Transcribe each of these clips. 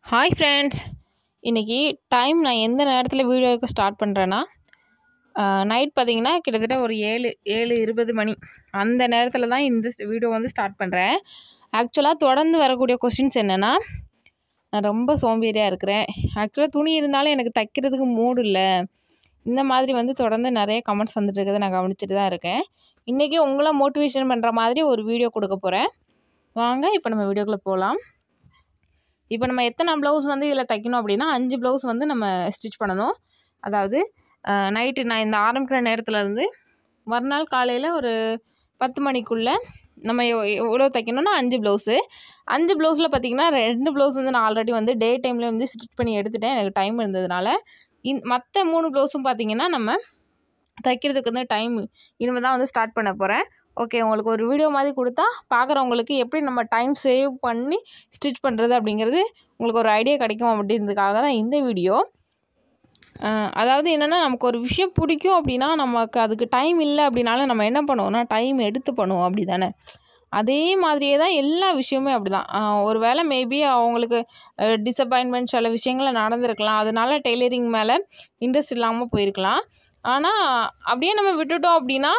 hi friends இன்றைக்கி time நான் எந்த நேரத்தில் வீடியோவுக்கு ஸ்டார்ட் பண்ணுறேன்னா நைட் பார்த்தீங்கன்னா கிட்டத்தட்ட ஒரு ஏழு ஏழு இருபது மணி அந்த நேரத்தில் தான் இந்த வீடியோ வந்து ஸ்டார்ட் பண்ணுறேன் ஆக்சுவலாக தொடர்ந்து வரக்கூடிய கொஷின்ஸ் என்னென்னா நான் ரொம்ப சோம்பேறியாக இருக்கிறேன் ஆக்சுவலாக துணி இருந்தாலும் எனக்கு தைக்கிறதுக்கு மூடு இல்லை இந்த மாதிரி வந்து தொடர்ந்து நிறைய கமெண்ட்ஸ் வந்துட்டு இருக்கிறத நான் கவனிச்சுட்டு தான் இருக்கேன் இன்றைக்கி உங்களை மோட்டிவேஷன் பண்ணுற மாதிரி ஒரு வீடியோ கொடுக்க போகிறேன் வாங்க இப்போ நம்ம வீடியோக்குள்ளே போகலாம் இப்போ நம்ம எத்தனை ப்ளவுஸ் வந்து இதில் தைக்கணும் அப்படின்னா அஞ்சு ப்ளவுஸ் வந்து நம்ம ஸ்டிச் பண்ணணும் அதாவது நைட்டு நான் இந்த ஆரம்பிக்கிற நேரத்தில் இருந்து மறுநாள் காலையில் ஒரு பத்து மணிக்குள்ளே நம்ம எவ்- எவ்வளோ தைக்கணும்னா அஞ்சு ப்ளவுஸு அஞ்சு ப்ளவுஸில் பார்த்திங்கன்னா ரெண்டு ப்ளவுஸ் வந்து நான் ஆல்ரெடி வந்து டே டைமில் வந்து ஸ்டிச் பண்ணி எடுத்துட்டேன் எனக்கு டைம் இருந்ததுனால இந் மற்ற மூணு ப்ளவுஸும் பார்த்திங்கன்னா நம்ம தைக்கிறதுக்கு வந்து டைம் இனிமேல் தான் வந்து ஸ்டார்ட் பண்ண போகிறேன் ஓகே உங்களுக்கு ஒரு வீடியோ மாதிரி கொடுத்தா பார்க்குறவங்களுக்கு எப்படி நம்ம டைம் சேவ் பண்ணி ஸ்டிச் பண்ணுறது அப்படிங்கிறது உங்களுக்கு ஒரு ஐடியா கிடைக்கும் அப்படின்றதுக்காக தான் இந்த வீடியோ அஹ் அதாவது என்னென்னா நமக்கு ஒரு விஷயம் பிடிக்கும் அப்படின்னா நமக்கு அதுக்கு டைம் இல்லை அப்படின்னாலும் நம்ம என்ன பண்ணுவோம்னா டைம் எடுத்து பண்ணுவோம் அப்படி தானே அதே மாதிரியே தான் எல்லா விஷயமே அப்படி தான் ஒரு வேளை மேபி அவங்களுக்கு டிசப்பாயின்மெண்ட் சில விஷயங்கள் நடந்திருக்கலாம் அதனால டெய்லரிங் மேலே இன்ட்ரெஸ்ட் இல்லாமல் போயிருக்கலாம் ஆனால் அப்படியே நம்ம விட்டுட்டோம் அப்படின்னா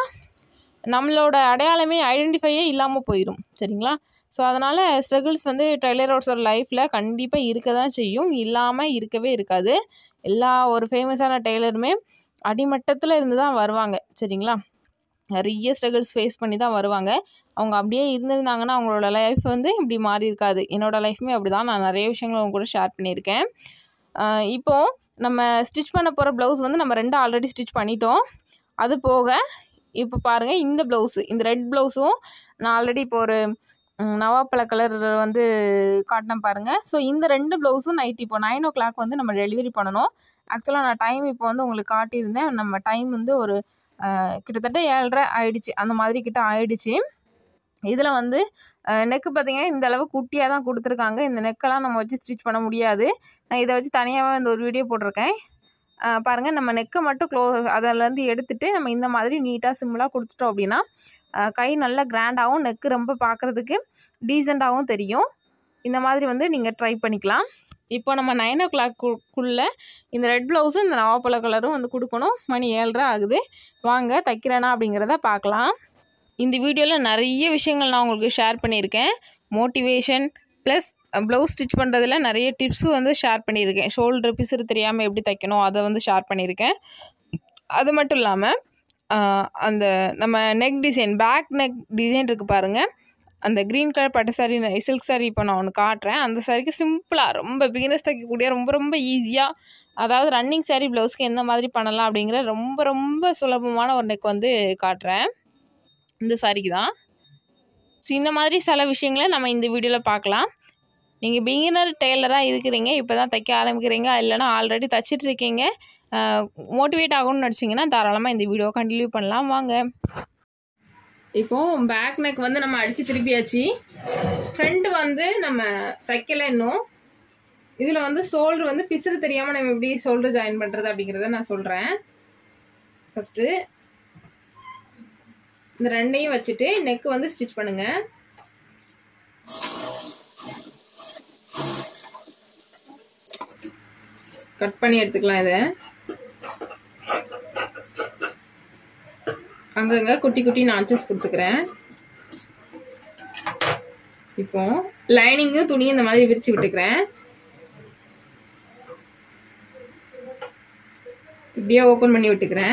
நம்மளோட அடையாளமே ஐடென்டிஃபையே இல்லாமல் போயிடும் சரிங்களா ஸோ அதனால் ஸ்ட்ரகிள்ஸ் வந்து டெய்லரோட லைஃப்பில் கண்டிப்பாக இருக்க தான் செய்யும் இல்லாமல் இருக்கவே இருக்காது எல்லா ஒரு ஃபேமஸான டெய்லருமே அடிமட்டத்தில் இருந்து தான் வருவாங்க சரிங்களா நிறைய ஸ்ட்ரகிள்ஸ் ஃபேஸ் பண்ணி தான் வருவாங்க அவங்க அப்படியே இருந்திருந்தாங்கன்னா அவங்களோட லைஃப் வந்து இப்படி மாறி இருக்காது என்னோடய லைஃப்மே அப்படி தான் நான் நிறைய விஷயங்களை அவங்க கூட ஷேர் பண்ணியிருக்கேன் ஆஹ் இப்போ நம்ம ஸ்டிச் பண்ண போகிற ப்ளவுஸ் வந்து நம்ம ரெண்டு ஆல்ரெடி ஸ்டிச் பண்ணிட்டோம் அது போக இப்போ பாருங்கள் இந்த ப்ளவுஸு இந்த ரெட் ப்ளவுஸும் நான் ஆல்ரெடி இப்போ ஒரு ம், நவாப்பழ கலர் வந்து காட்டினேன் பாருங்கள் ஸோ இந்த ரெண்டு ப்ளவுஸும் நைட் இப்போ நைன் ஓ கிளாக் வந்து நம்ம டெலிவரி பண்ணணும் ஆக்சுவலாக நான் டைம் இப்போ வந்து உங்களுக்கு காட்டியிருந்தேன் நம்ம டைம் வந்து ஒரு அஹ், கிட்டத்தட்ட ஏழரை ஆயிடுச்சு அந்த மாதிரி கிட்ட ஆயிடுச்சு இதில் வந்து நெக்கு பார்த்தீங்கன்னா இந்த அளவு குட்டியாக தான் கொடுத்துருக்காங்க இந்த நெக்கெல்லாம் நம்ம வச்சு ஸ்டிச் பண்ண முடியாது நான் இதை வச்சு தனியாகவே இந்த ஒரு வீடியோ போட்டிருக்கேன் அஹ் பாருங்கள் நம்ம நெக்கை மட்டும் க்ளோ அதிலேருந்து எடுத்துட்டு நம்ம இந்த மாதிரி நீட்டாக சிம்பிளாக கொடுத்துட்டோம் அப்படின்னா அஹ் கை நல்லா கிராண்டாகவும் நெக்கு ரொம்ப பார்க்குறதுக்கு டீசெண்டாகவும் தெரியும் இந்த மாதிரி வந்து நீங்கள் ட்ரை பண்ணிக்கலாம் இப்போ நம்ம நைன் ஓ கிளாக்குள்ளே இந்த ரெட் ப்ளவுஸும் இந்த நவாப்பழ கலரும் வந்து கொடுக்கணும் மணி ஏழரை ஆகுது வாங்க தைக்கிறேனா அப்படிங்கிறத பார்க்கலாம் இந்த வீடியோவில் நிறைய விஷயங்கள் நான் உங்களுக்கு ஷேர் பண்ணியிருக்கேன் மோட்டிவேஷன் ப்ளஸ் ப்ளவுஸ் ஸ்டிச் பண்ணுறதுல நிறைய டிப்ஸும் வந்து ஷேர் பண்ணியிருக்கேன் ஷோல்டர் பிசுறு தெரியாமல் எப்படி தைக்கணும் அதை வந்து ஷேர் பண்ணியிருக்கேன் அது மட்டும் இல்லாமல் அந்த நம்ம neck design back neck design இருக்குது பாருங்கள் அந்த க்ரீன் கலர் பட்டு சாரி சில்க் சாரி இப்போ நான் ஒன்று காட்டுறேன் அந்த சாரிக்கு சிம்பிளாக ரொம்ப பிகினர்ஸ் தைக்கக்கூடிய ரொம்ப ரொம்ப ஈஸியாக அதாவது ரன்னிங் சாரி ப்ளவுஸ்க்கு எந்த மாதிரி பண்ணலாம் அப்படிங்கிற ரொம்ப ரொம்ப சுலபமான ஒரு நெக் வந்து காட்டுறேன் இந்த சாரிக்கு தான் ஸோ இந்த மாதிரி சில விஷயங்களை நம்ம இந்த வீடியோவில் பார்க்கலாம் நீங்கள் பிகினர் டெய்லராக இருக்கிறீங்க இப்போ தான் தைக்க ஆரம்பிக்கிறீங்க இல்லைனா ஆல்ரெடி தச்சிட்டு இருக்கீங்க மோட்டிவேட் ஆகணும்னு நினச்சிங்கன்னா தாராளமாக இந்த வீடியோ கண்டினியூ பண்ணலாம் வாங்க இப்போ பேக் நெக் வந்து நம்ம அடித்து திருப்பியாச்சு ஃப்ரண்ட் வந்து நம்ம தைக்கல இன்னும் இதில் வந்து ஷோல்டர் வந்து பிசுறு தெரியாமல் நம்ம எப்படி ஷோல்டர் ஜாயின் பண்ணுறது அப்படிங்கிறத நான் சொல்கிறேன் ஃபஸ்ட்டு இந்த ரெண்டையும் வச்சுட்டு நெக் வந்து ஸ்டிச் பண்ணுங்க கட் பண்ணி எடுத்துக்கலாம் இதை அங்கங்க குட்டி குட்டி நாச்சஸ் கொடுத்துக்கிறேன் இப்போ லைனிங்கும் துணியும் இந்த மாதிரி விரிச்சு விட்டுக்கிறேன் இப்படியே ஓப்பன் பண்ணி விட்டுக்கிறேன்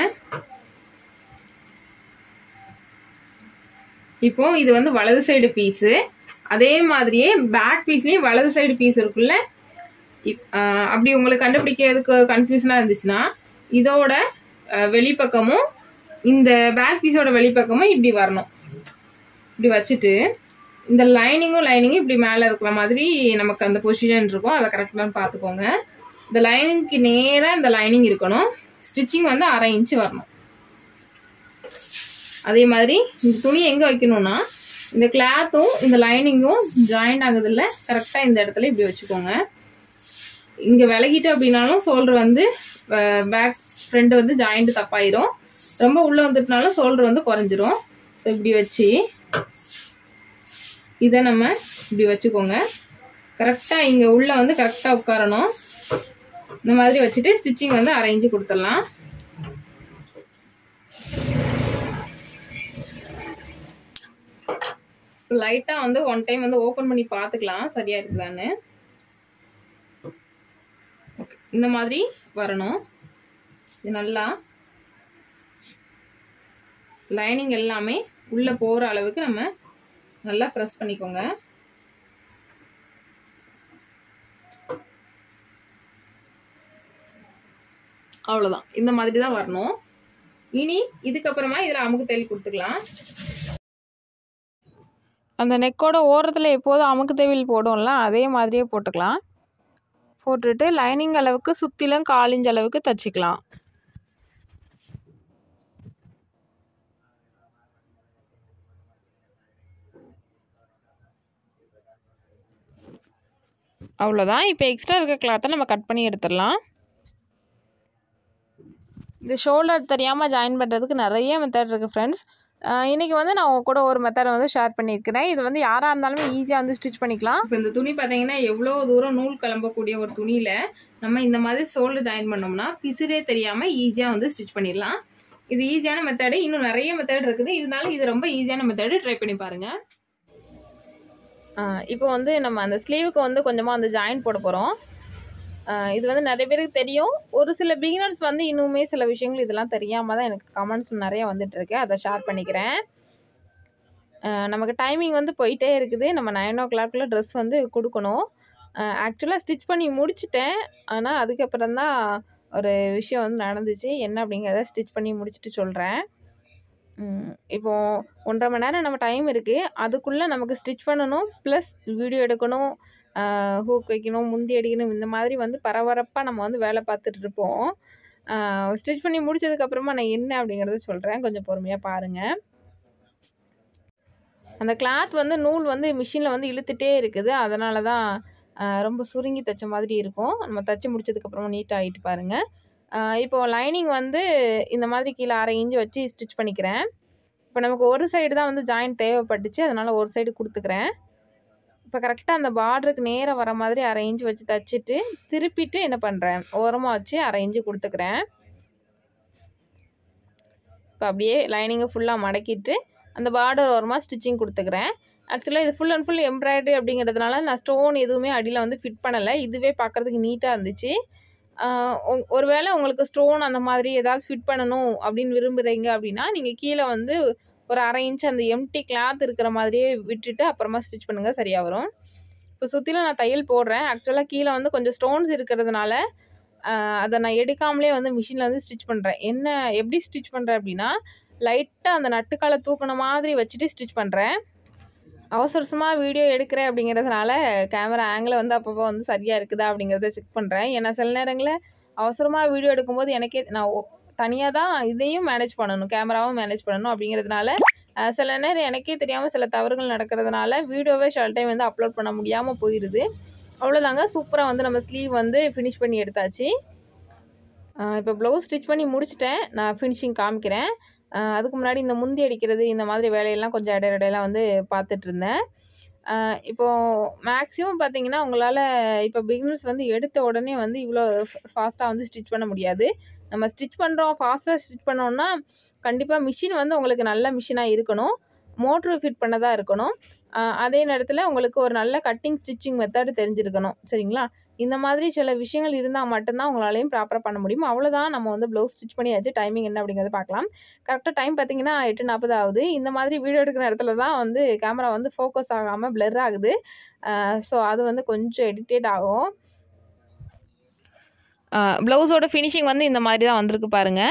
இப்போ இது வந்து வலது சைடு பீஸு அதே மாதிரியே பேக் பீஸ்லேயும் வலது சைடு பீஸ் இருக்குல்ல இப்- ஆஹ் அப்படி உங்களுக்கு கண்டுபிடிக்கிறதுக்கு கன்ஃபியூஷனாக இருந்துச்சுன்னா இதோட ஆஹ் வெளிப்பக்கமும் இந்த பேக் பீஸோட வெளிப்பக்கமும் இப்படி வரணும் இப்படி வச்சுட்டு இந்த லைனிங்கும் லைனிங்கும் இப்படி மேலே இருக்கிற மாதிரி நமக்கு அந்த பொசிஷன் இருக்கும் அதை கரெக்டாக பார்த்துக்கோங்க இந்த லைனிங்க்கு நேராக இந்த லைனிங் இருக்கணும் ஸ்டிச்சிங் வந்து அரை இன்ச்சு வரணும் அதே மாதிரி இந்த துணி எங்கே வைக்கணும்னா இந்த கிளாத்தும் இந்த லைனிங்கும் ஜாயிண்ட் ஆகுதுல்ல கரெக்டாக இந்த இடத்துல இப்படி வச்சுக்கோங்க இங்கே விலகிட்டு அப்படின்னாலும் ஷோல்டர் வந்து பேக் ஃப்ரண்ட் வந்து ஜாயிண்ட் தப்பாயிரும் ரொம்ப உள்ளே வந்துட்டுனாலும் ஷோல்டர் வந்து குறைஞ்சிரும் ஸோ இப்படி வச்சு இதை நம்ம இப்படி வச்சுக்கோங்க கரெக்டாக இங்கே உள்ளே வந்து கரெக்டாக உட்காரணும் இந்த மாதிரி வச்சுட்டு ஸ்டிச்சிங் வந்து அரேஞ்சு கொடுத்துடலாம் லைட்டாக வந்து ஒன் டைம் வந்து ஓப்பன் பண்ணி பார்த்துக்கலாம் சரியா இருக்குதான்னு ஓகே இந்த மாதிரி வரணும் இது நல்லா லைனிங் எல்லாமே உள்ளே போகிற அளவுக்கு நம்ம நல்லா ப்ரெஸ் பண்ணிக்கோங்க அவ்வளோதான் இந்த மாதிரி தான் வரணும் இனி இதுக்கப்புறமா இதில் அமுக்கு தேலி கொடுத்துக்கலாம் அந்த நெக்கோட ஓரத்தில் எப்போதும் அமுக்கு தேவில் போடும்ல அதே மாதிரியே போட்டுக்கலாம் போட்டுட்டு லைனிங் அளவுக்கு சுற்றிலும் காலிஞ்ச் அளவுக்கு தச்சுக்கலாம் அவ்வளோதான் இப்போ எக்ஸ்ட்ரா இருக்க கிளாத்தை நம்ம கட் பண்ணி எடுத்துடலாம் இந்த ஷோல்டர் தெரியாமல் ஜாயின் பண்ணுறதுக்கு நிறைய மெத்தட் இருக்குது ஃப்ரெண்ட்ஸ் இன்றைக்கி வந்து நான் உங்க கூட ஒரு மெத்தட் வந்து ஷேர் பண்ணியிருக்கிறேன் இது வந்து யாராக இருந்தாலுமே ஈஸியாக வந்து ஸ்டிச் பண்ணிக்கலாம் இப்போ இந்த துணி பார்த்தீங்கன்னா எவ்வளோ தூரம் நூல் கிளம்பக்கூடிய ஒரு துணியில் நம்ம இந்த மாதிரி ஷோல்டர் ஜாயின் பண்ணோம்னா பிசுரே தெரியாமல் ஈஸியாக வந்து ஸ்டிச் பண்ணிடலாம் இது ஈஸியான மெத்தடு இன்னும் நிறைய மெத்தட் இருக்குது இருந்தாலும் இது ரொம்ப ஈஸியான மெத்தடு ட்ரை பண்ணி பாருங்கள் இப்போ வந்து நம்ம அந்த ஸ்லீவுக்கு வந்து கொஞ்சமாக அந்த ஜாயின் போட போகிறோம் இது வந்து நிறைய பேருக்கு தெரியும் ஒரு சில பிகினர்ஸ் வந்து இன்னுமே சில விஷயங்கள் இதெல்லாம் தெரியாமல் தான் எனக்கு கமெண்ட்ஸ் நிறைய வந்துட்டு இருக்கு அதை ஷேர் பண்ணிக்கிறேன் அஹ் நமக்கு டைமிங் வந்து போயிட்டே இருக்குது நம்ம நைன் ஓ கிளாக்கில் ட்ரெஸ் வந்து கொடுக்கணும் ஆக்சுவலாக ஸ்டிச் பண்ணி முடிச்சிட்டேன் ஆனால் அதுக்கப்புறம் தான் ஒரு விஷயம் வந்து நடந்துச்சு என்ன அப்படிங்கிறத ஸ்டிச் பண்ணி முடிச்சுட்டு சொல்கிறேன் இப்போ ஒன்றரை மணி நேரம் நம்ம டைம் இருக்குது அதுக்குள்ளே நமக்கு ஸ்டிச் பண்ணணும் ப்ளஸ் வீடியோ எடுக்கணும் ஹூக் வைக்கணும் முந்தி அடிக்கணும் இந்த மாதிரி வந்து பரபரப்பாக நம்ம வந்து வேலை பார்த்துட்டு இருப்போம் ஸ்டிச் பண்ணி முடிச்சதுக்கப்புறமா நான் என்ன அப்படிங்கிறத சொல்கிறேன் கொஞ்சம் பொறுமையாக பாருங்கள் அந்த கிளாத் வந்து நூல் வந்து மிஷினில் வந்து இழுத்துட்டே இருக்குது அதனால தான் ஆஹ் ரொம்ப சுருங்கி தைச்ச மாதிரி இருக்கும் நம்ம தைச்சி முடிச்சதுக்கப்புறமா நீட்டாக ஆகிட்டு பாருங்கள் இப்போது லைனிங் வந்து இந்த மாதிரி கீழே அரை இன்ச்சு வச்சு ஸ்டிச் பண்ணிக்கிறேன் இப்போ நமக்கு ஒரு சைடு தான் வந்து ஜாயின் தேவைப்பட்டுச்சு அதனால் ஒரு சைடு கொடுத்துக்கிறேன் இப்போ கரெக்டாக அந்த பார்டருக்கு நேராக வர மாதிரி அரை இன்ச்சு வச்சு தைச்சிட்டு திருப்பிட்டு என்ன பண்ணுறேன் ஓரமாக வச்சு அரை இன்ச்சு கொடுத்துக்கிறேன் இப்போ அப்படியே லைனிங்கை ஃபுல்லாக மடக்கிட்டு அந்த பார்டர் ஓரமாக ஸ்டிச்சிங் கொடுத்துக்கிறேன் ஆக்சுவலாக இது ஃபுல் அண்ட் ஃபுல் எம்ப்ராய்டரி அப்படிங்கிறதுனால நான் ஸ்டோன் எதுவுமே அடியில் வந்து ஃபிட் பண்ணலை இதுவே பார்க்குறதுக்கு நீட்டாக இருந்துச்சு ஆஹ் உங்- ஒருவேளை உங்களுக்கு ஸ்டோன் அந்த மாதிரி ஏதாவது ஃபிட் பண்ணணும் அப்படின்னு விரும்புகிறீங்க அப்படின்னா நீங்கள் கீழே வந்து ஒரு அரை இன்ச் அந்த எம்டி கிளாத் இருக்கிற மாதிரியே விட்டுட்டு அப்புறமா ஸ்டிச் பண்ணுங்கள் சரியாக வரும் இப்போ சுற்றிலும் நான் தையல் போடுறேன் ஆக்சுவலாக கீழே வந்து கொஞ்சம் ஸ்டோன்ஸ் இருக்கிறதுனால ஆஹ் அதை நான் எடுக்காமலே வந்து மிஷினில் வந்து ஸ்டிச் பண்ணுறேன் என்ன எப்படி ஸ்டிச் பண்ணுறேன் அப்படின்னா லைட்டாக அந்த நட்டுக்காலை தூக்குன மாதிரி வச்சுட்டு ஸ்டிச் பண்ணுறேன் அவசர அவசரமாக வீடியோ எடுக்கிறேன் அப்படிங்கிறதுனால கேமரா ஆங்கிள் வந்து அப்பப்போ வந்து சரியாக இருக்குதா அப்படிங்கிறத செக் பண்ணுறேன் ஏன்னா சில நேரங்களில் அவசரமாக வீடியோ எடுக்கும்போது எனக்கே நான் தனியாக தான் இதையும் மேனேஜ் பண்ணணும் கேமராவும் மேனேஜ் பண்ணணும் அப்படிங்கிறதுனால அஹ், சில நேரம் எனக்கே தெரியாமல் சில தவறுகள் நடக்கிறதுனால வீடியோவே சில டைம் வந்து அப்லோட் பண்ண முடியாமல் போயிடுது அவ்வளோதாங்க சூப்பராக வந்து நம்ம ஸ்லீவ் வந்து ஃபினிஷ் பண்ணி எடுத்தாச்சு இப்போ ப்ளவுஸ் ஸ்டிச் பண்ணி முடிச்சிட்டேன் நான் ஃபினிஷிங் காமிக்கிறேன் ஆஹ் அதுக்கு முன்னாடி இந்த முந்தி அடிக்கிறது இந்த மாதிரி வேலையெல்லாம் கொஞ்சம் இடையில இடையில வந்து பார்த்துட்டு இருந்தேன் ஆஹ் இப்போ மேக்ஸிமம் பார்த்தீங்கன்னா உங்களால் இப்போ பிகினர்ஸ் வந்து எடுத்த உடனே வந்து இவ்வளோ ஃபாஸ்ட்டாக வந்து ஸ்டிச் பண்ண முடியாது நம்ம ஸ்டிச் பண்ணுறோம் ஃபாஸ்ட்டாக ஸ்டிச் பண்ணோம்னா கண்டிப்பாக மிஷின் வந்து உங்களுக்கு நல்ல மிஷினாக இருக்கணும் மோட்ரு ஃபிட் பண்ணதாக இருக்கணும் ஆஹ் அதே நேரத்தில் உங்களுக்கு ஒரு நல்ல கட்டிங் ஸ்டிச்சிங் மெத்தட் தெரிஞ்சிருக்கணும் சரிங்களா இந்த மாதிரி சில விஷயங்கள் இருந்தால் மட்டும்தான் உங்களாலையும் ப்ராப்பராக பண்ண முடியும் அவ்வளோதான் நம்ம வந்து ப்ளவுஸ் ஸ்டிச் பண்ணியாச்சு டைமிங் என்ன அப்படிங்கிறத பார்க்கலாம் கரெக்டாக டைம் பார்த்தீங்கன்னா எட்டு நாற்பது ஆகுது இந்த மாதிரி வீடியோ எடுக்கிற இடத்துல தான் வந்து கேமரா வந்து ஃபோக்கஸ் ஆகாமல் பிளர் ஆகுது ஸோ அது வந்து கொஞ்சம் எடிட்டேட் ஆகும் ப்ளவுஸோட ஃபினிஷிங் வந்து இந்த மாதிரி தான் வந்திருக்கு பாருங்கள்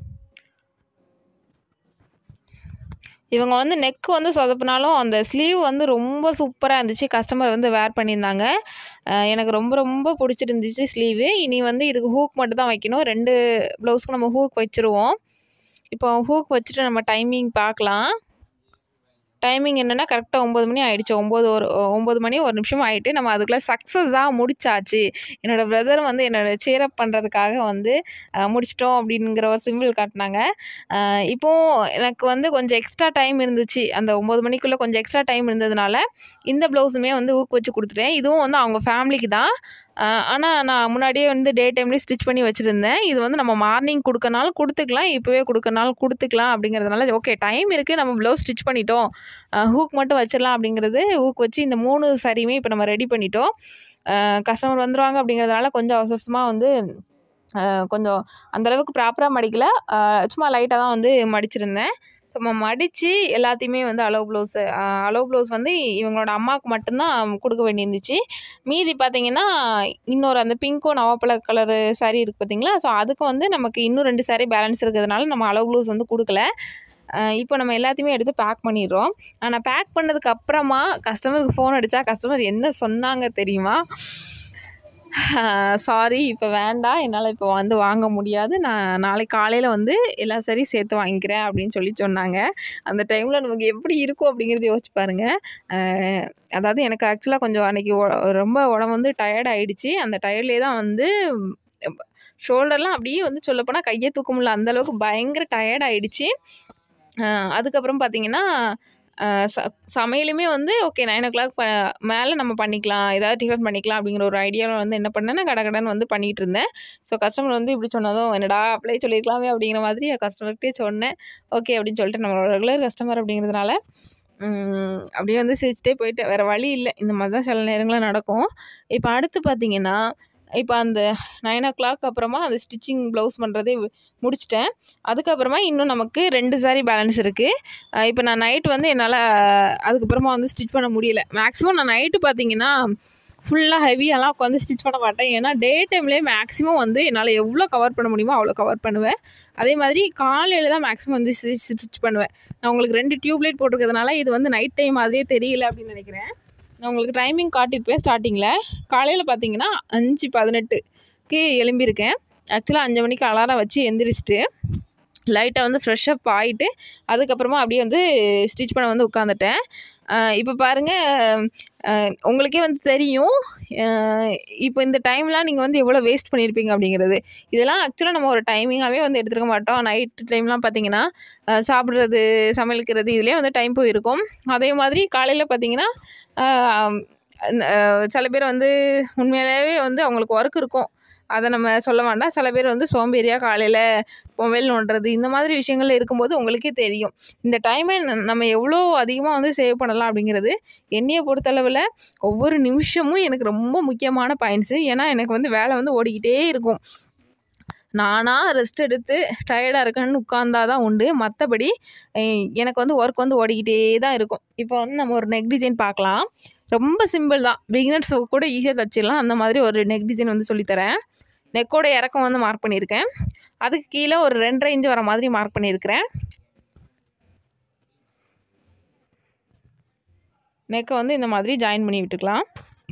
இவங்க வந்து நெக் வந்து சொதப்பினாலும் அந்த ஸ்லீவ் வந்து ரொம்ப சூப்பராக இருந்துச்சு கஸ்டமர் வந்து வேர் பண்ணியிருந்தாங்க அஹ் எனக்கு ரொம்ப ரொம்ப பிடிச்சிருந்துச்சு ஸ்லீவு இனி வந்து இதுக்கு ஹூக் மட்டும் தான் வைக்கணும் ரெண்டு ப்ளவுஸ்க்கு நம்ம ஹூக் வச்சுருவோம் இப்போ ஹூக் வச்சுட்டு நம்ம டைமிங் பார்க்கலாம் டைமிங் என்னென்னா கரெக்டாக ஒம்பது மணி ஆயிடுச்சு ஒம்பது ஒரு ஒம்பது மணி ஒரு நிமிஷம் ஆயிட்டு நம்ம அதுக்குள்ளே சக்ஸஸாக முடிச்சாச்சு என்னோடய பிரதர் வந்து என்னோட சேரப் பண்ணுறதுக்காக வந்து அஹ், முடிச்சிட்டோம் அப்படிங்கிற ஒரு சிம்பிள் காட்டினாங்க அஹ், இப்போ எனக்கு வந்து கொஞ்சம் எக்ஸ்ட்ரா டைம் இருந்துச்சு அந்த ஒம்பது மணிக்குள்ளே கொஞ்சம் எக்ஸ்ட்ரா டைம் இருந்ததுனால இந்த ப்ளவுஸுமே வந்து ஊக்கு வச்சு கொடுத்துட்டேன் இதுவும் வந்து அவங்க ஃபேமிலிக்கு தான் ஆனால் நான் முன்னாடியே வந்து டே டைம்லேயே ஸ்டிச் பண்ணி வச்சுருந்தேன் இது வந்து நம்ம மார்னிங் கொடுக்கனாலும் கொடுத்துக்கலாம் இப்போவே கொடுக்கனாலும் கொடுத்துக்கலாம் அப்படிங்கிறதுனால ஓகே டைம் இருக்குது நம்ம ப்ளவுஸ் ஸ்டிச் பண்ணிட்டோம் ஹூக் மட்டும் வச்சிடலாம் அப்படிங்கிறது ஹூக் வச்சு இந்த மூணு சாரியுமே இப்போ நம்ம ரெடி பண்ணிட்டோம் கஸ்டமர் வந்துருவாங்க அப்படிங்கிறதுனால கொஞ்சம் அவசரமாக வந்து அஹ், கொஞ்சம் அந்தளவுக்கு ப்ராப்பராக மடிக்கல அஹ், சும்மா லைட்டாக தான் வந்து மடிச்சிருந்தேன் ஸோ நம்ம மடித்து எல்லாத்தையுமே வந்து அலோ ப்ளவுஸு அலோ ப்ளவுஸ் வந்து இவங்களோட அம்மாவுக்கு மட்டும்தான் கொடுக்க வேண்டியிருந்துச்சு மீதி பார்த்தீங்கன்னா இன்னொரு அந்த பிங்க்கும் நவாப்பழ கலரு saree இருக்குது பார்த்தீங்களா ஸோ அதுக்கு வந்து நமக்கு இன்னும் ரெண்டு saree பேலன்ஸ் இருக்கிறதுனால நம்ம அளவு ப்ளவுஸ் வந்து கொடுக்கல அஹ் இப்போ நம்ம எல்லாத்தையுமே எடுத்து பேக் பண்ணிடுறோம் ஆனால் பேக் பண்ணதுக்கு அப்புறமா கஸ்டமருக்கு ஃபோன் அடித்தா கஸ்டமர் என்ன சொன்னாங்க தெரியுமா சாரி இப்போ வேண்டாம் என்னால் இப்போ வந்து வாங்க முடியாது நான் நாளைக்கு காலையில் வந்து எல்லா சரியும் சேர்த்து வாங்கிக்கிறேன் அப்படின்னு சொல்லி சொன்னாங்க அந்த டைமில் நமக்கு எப்படி இருக்கும் அப்படிங்கிறது யோசிச்சு பாருங்கள் அஹ் அதாவது எனக்கு ஆக்சுவலாக கொஞ்சம் அன்றைக்கி ரொம்ப உடம்பு வந்து டயர்ட் ஆயிடுச்சு அந்த டயர்ட்லேயே தான் வந்து ஷோல்டர்லாம் அப்படியே வந்து சொல்லப்போனால் கையை தூக்க முடியல அந்தளவுக்கு பயங்கர டயர்ட் ஆயிடுச்சு அஹ் அதுக்கப்புறம் பார்த்தீங்கன்னா அஹ் ச சமையலுமே வந்து ஓகே நைன் ஓ கிளாக் மேலே நம்ம பண்ணிக்கலாம் ஏதாவது டிஃபன் பண்ணிக்கலாம் அப்படிங்கிற ஒரு ஐடியாவில் வந்து என்ன பண்ணேன்னா கடகடன்னு வந்து பண்ணிகிட்டு இருந்தேன் ஸோ கஸ்டமர் வந்து இப்படி சொன்னதும் என்னடா அப்படியே சொல்லியிருக்கலாமே அப்படிங்கிற மாதிரி கஸ்டமர்கிட்டே சொன்னேன் ஓகே அப்படின்னு சொல்லிட்டு நம்மளோட ரெகுலர் கஸ்டமர் அப்படிங்கிறதுனால உம், அப்படியே வந்து சிரிச்சிட்டே போயிட்டு வேறு வழி இல்லை இந்த மாதிரி தான் சில நேரங்களில் நடக்கும் இப்போ அடுத்து பார்த்தீங்கன்னா இப்போ அந்த நைன் ஓ கிளாக் அப்புறமா அந்த ஸ்டிச்சிங் ப்ளவுஸ் பண்ணுறதே முடிச்சிட்டேன் அதுக்கப்புறமா இன்னும் நமக்கு ரெண்டு சாரி பேலன்ஸ் இருக்குது இப்போ நான் நைட் வந்து என்னால் அதுக்கப்புறமா வந்து ஸ்டிச் பண்ண முடியல மேக்ஸிமம் நான் நைட்டு பார்த்தீங்கன்னா ஃபுல்லாக ஹெவியாலாம் உட்காந்து ஸ்டிச் பண்ண மாட்டேன் ஏன்னா டே டைம்லேயே மேக்ஸிமம் வந்து என்னால் எவ்வளோ கவர் பண்ண முடியுமோ அவ்வளோ கவர் பண்ணுவேன் அதே மாதிரி காலையில் தான் மேக்ஸிமம் வந்து ஸ்டிச் பண்ணுவேன் நான் உங்களுக்கு ரெண்டு டியூப் லைட் போட்டிருக்கிறதுனால இது வந்து நைட் டைம் மாதிரியே தெரியல அப்படின்னு நினைக்கிறேன் நான் உங்களுக்கு டைமிங் காட்டியிருப்பேன் ஸ்டார்டிங்கில் காலையில் பார்த்தீங்கன்னா அஞ்சு பதினெட்டுக்கு எழும்பியிருக்கேன் ஆக்சுவலாக அஞ்சு மணிக்கு அலாரம் வச்சு எந்திரிச்சிட்டு லைட்டாக வந்து ஃப்ரெஷ்அப் ஆகிட்டு அதுக்கப்புறமா அப்படியே வந்து ஸ்டிச் பண்ண வந்து உட்காந்துட்டேன் இப்போ பாருங்கள் உங்களுக்கே வந்து தெரியும் அஹ் இப்போ இந்த டைம்லாம் நீங்கள் வந்து எவ்வளோ வேஸ்ட் பண்ணியிருப்பீங்க அப்படிங்கிறது இதெல்லாம் ஆக்சுவலாக நம்ம ஒரு டைமிங்காகவே வந்து எடுத்துருக்க மாட்டோம் நைட் டைம்லாம் பார்த்தீங்கன்னா அஹ் சாப்பிட்றது சமைக்கிறது இதுலேயே வந்து டைம் போயிருக்கும் அதே மாதிரி காலையில் பார்த்தீங்கன்னா அஹ் அஹ் சில பேர் வந்து உண்மையிலேயே வந்து அவங்களுக்கு ஒர்க் இருக்கும் அதை நம்ம சொல்ல வேண்டாம் சில பேர் வந்து சோம்பேறியாக காலையில் மொபைல் நோண்டுறது இந்த மாதிரி விஷயங்கள் இருக்கும்போது உங்களுக்கே தெரியும் இந்த டைமை ந- நம்ம எவ்வளோ அதிகமாக வந்து சேவ் பண்ணலாம் அப்படிங்கிறது என்னையை பொறுத்தளவில் ஒவ்வொரு நிமிஷமும் எனக்கு ரொம்ப முக்கியமான பாயிண்ட்ஸு ஏன்னா எனக்கு வந்து வேலை வந்து ஓடிக்கிட்டே இருக்கும் நானாக ரெஸ்ட் எடுத்து டயர்டாக இருக்கேன்னு உட்கார்ந்தா தான் உண்டு மற்றபடி எனக்கு வந்து ஒர்க் வந்து ஓடிக்கிட்டே தான் இருக்கும் இப்போ வந்து நம்ம ஒரு நெக் டிசைன் பார்க்கலாம் ரொம்ப சிம்பிள் தான் பிகினர்ஸ் கூட ஈஸியாக தச்சிடலாம் அந்த மாதிரி ஒரு நெக் டிசைன் வந்து சொல்லித்தரேன் நெக்கோட இறக்கம் வந்து மார்க் பண்ணியிருக்கேன் அதுக்கு கீழே ஒரு ரெண்டரை இன்ச் வர மாதிரி மார்க் பண்ணியிருக்கிறேன் நெக்கை வந்து இந்த மாதிரி ஜாயின் பண்ணி விட்டுக்கலாம்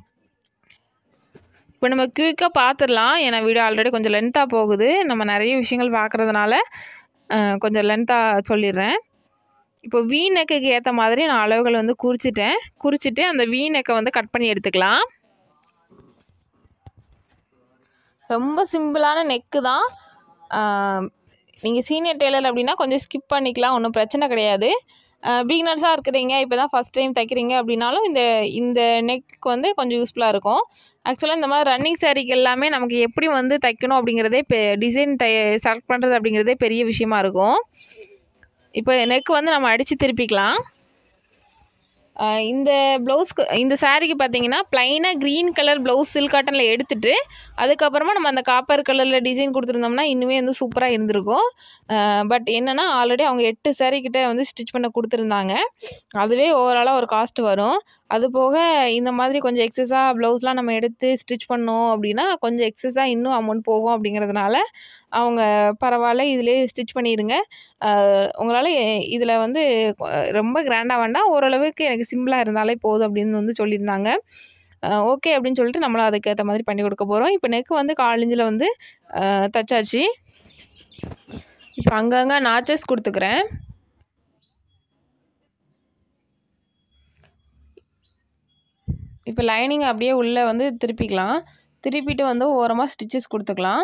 இப்போ நம்ம குயிக்காக பார்த்துடலாம் ஏன்னா வீடியோ ஆல்ரெடி கொஞ்சம் லென்த்தாக போகுது நம்ம நிறைய விஷயங்கள் பார்க்குறதுனால கொஞ்சம் லென்த்தாக சொல்லிடுறேன் இப்போ வீ நெக்குக்கு ஏற்ற மாதிரி நான் அளவுகள் வந்து குறிச்சிட்டேன் குறிச்சிட்டு அந்த வீ நெக்கை வந்து கட் பண்ணி எடுத்துக்கலாம் ரொம்ப சிம்பிளான நெக்கு தான் நீங்கள் சீனியர் டெய்லர் அப்படின்னா கொஞ்சம் ஸ்கிப் பண்ணிக்கலாம் ஒன்றும் பிரச்சனை கிடையாது பிகினர்ஸாக இருக்கிறீங்க இப்போ தான் ஃபஸ்ட் டைம் தைக்கிறீங்க அப்படின்னாலும் இந்த இந்த நெக் வந்து கொஞ்சம் யூஸ்ஃபுல்லாக இருக்கும் ஆக்சுவலாக இந்த மாதிரி ரன்னிங் சாரீக்கு எல்லாமே நமக்கு எப்படி வந்து தைக்கணும் அப்படிங்கிறதே பெ டிசைன் தை செலக்ட் பண்ணுறது அப்படிங்கிறதே பெரிய விஷயமா இருக்கும் இப்போ நெக் வந்து நம்ம அடித்து திருப்பிக்கலாம் ஆஹ் இந்த ப்ளவுஸ்க்கு இந்த சாரீக்கு பார்த்தீங்கன்னா ப்ளைனாக க்ரீன் கலர் ப்ளவுஸ் சில்க் காட்டனில் எடுத்துட்டு அதுக்கப்புறமா நம்ம அந்த காப்பர் கலரில் டிசைன் கொடுத்துருந்தோம்னா இன்னுமே வந்து சூப்பராக இருந்திருக்கும் பட் என்னென்னா ஆல்ரெடி அவங்க எட்டு saree கிட்ட வந்து ஸ்டிச் பண்ண கொடுத்துருந்தாங்க அதுவே ஓவராலாக ஒரு காஸ்ட் வரும் அது போக இந்த மாதிரி கொஞ்சம் எக்ஸஸாக ப்ளவுஸ்லாம் நம்ம எடுத்து ஸ்டிச் பண்ணோம் அப்படின்னா கொஞ்சம் எக்ஸஸாக இன்னும் அமௌண்ட் போகும் அப்படிங்கிறதுனால அவங்க பரவாயில்ல இதிலே ஸ்டிச் பண்ணிடுங்க உங்களால் இதில் வந்து அஹ் ரொம்ப கிராண்டாக வேண்டாம் ஓரளவுக்கு எனக்கு சிம்பிளாக இருந்தாலே போதும் அப்படின்னு வந்து சொல்லியிருந்தாங்க ஓகே அப்படின்னு சொல்லிட்டு நம்மளும் அதுக்கேற்ற மாதிரி பண்ணி கொடுக்க போகிறோம் இப்போ நெக் வந்து காலிஞ்சில் வந்து அஹ் தச்சாச்சு இப்போ அங்கங்கே நாச்சஸ் கொடுத்துக்கிறேன் இப்போ லைனிங் அப்படியே உள்ளே வந்து திருப்பிக்கலாம் திருப்பிட்டு வந்து ஓரமாக ஸ்டிச்சஸ் கொடுத்துக்கலாம்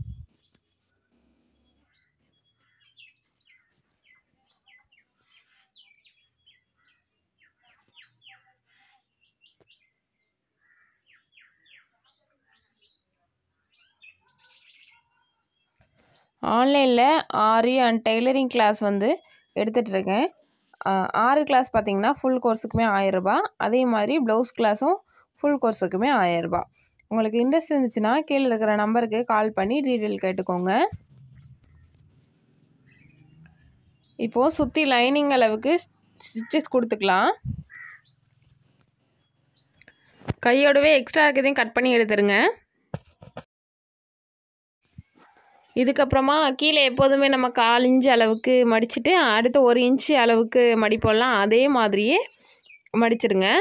ஆன்லைனில் ஆரி அண்ட் டெய்லரிங் கிளாஸ் வந்து எடுத்துகிட்ருக்கேன் ஆறு கிளாஸ் பார்த்தீங்கன்னா ஃபுல் கோர்ஸுக்குமே ஆயரரூபா அதே மாதிரி ப்ளவுஸ் கிளாஸும் ஃபுல் கோர்ஸுக்குமே ஆயரரூபா உங்களுக்கு இன்ட்ரெஸ்ட் இருந்துச்சுன்னா கீழே இருக்கிற நம்பருக்கு கால் பண்ணி டீட்டெயில் கேட்டுக்கோங்க இப்போது சுற்றி லைனிங் அளவுக்கு ஸ்டிச்சஸ் கொடுத்துக்கலாம் கையோடவே எக்ஸ்ட்ரா இருக்கிறதையும் கட் பண்ணி எடுத்துருங்க இதுக்கப்புறமா கீழே எப்போதுமே நம்ம கால் இன்ச்சு அளவுக்கு மடிச்சுட்டு அடுத்த ஒரு இன்ச்சு அளவுக்கு மடிப்போம்லாம் அதே மாதிரியே மடிச்சிடுங்க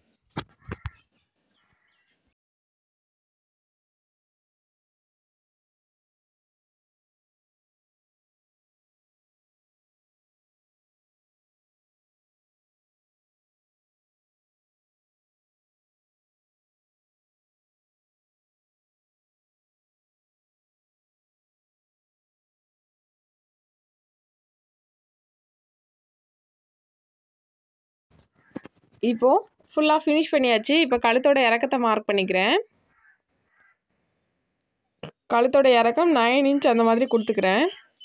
இப்போது ஃபுல்லாக ஃபினிஷ் பண்ணியாச்சு இப்போ கழுத்தோட இறக்கத்தை மார்க் பண்ணிக்கிறேன் கழுத்தோட இறக்கம் நைன் இன்ச் அந்த மாதிரி கொடுத்துக்கிறேன்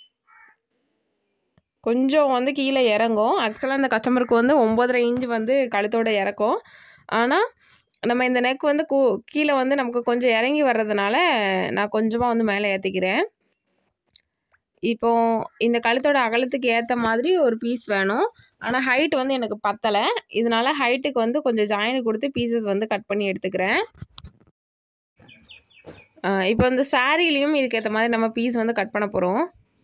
கொஞ்சம் வந்து கீழே இறங்கும் ஆக்சுவலாக இந்த கஸ்டமருக்கு வந்து ஒம்பதரை இன்ச் வந்து கழுத்தோட இறக்கும் ஆனால் நம்ம இந்த நெக் வந்து கூ கீழே வந்து நமக்கு கொஞ்சம் இறங்கி வர்றதுனால நான் கொஞ்சமாக வந்து மேலே ஏற்றிக்கிறேன் இப்போ இந்த கழுத்தோட அகலத்துக்கு ஏற்ற மாதிரி ஒரு பீஸ் வேணும் ஆனால் ஹைட் வந்து எனக்கு பத்தலை இதனால ஹைட்டுக்கு வந்து கொஞ்சம் ஜாயின் கொடுத்து பீசஸ் வந்து கட் பண்ணி எடுத்துக்கிறேன் இப்போ வந்து சாரீலையும் இதுக்கேற்ற மாதிரி நம்ம பீஸ் வந்து கட் பண்ண போகிறோம்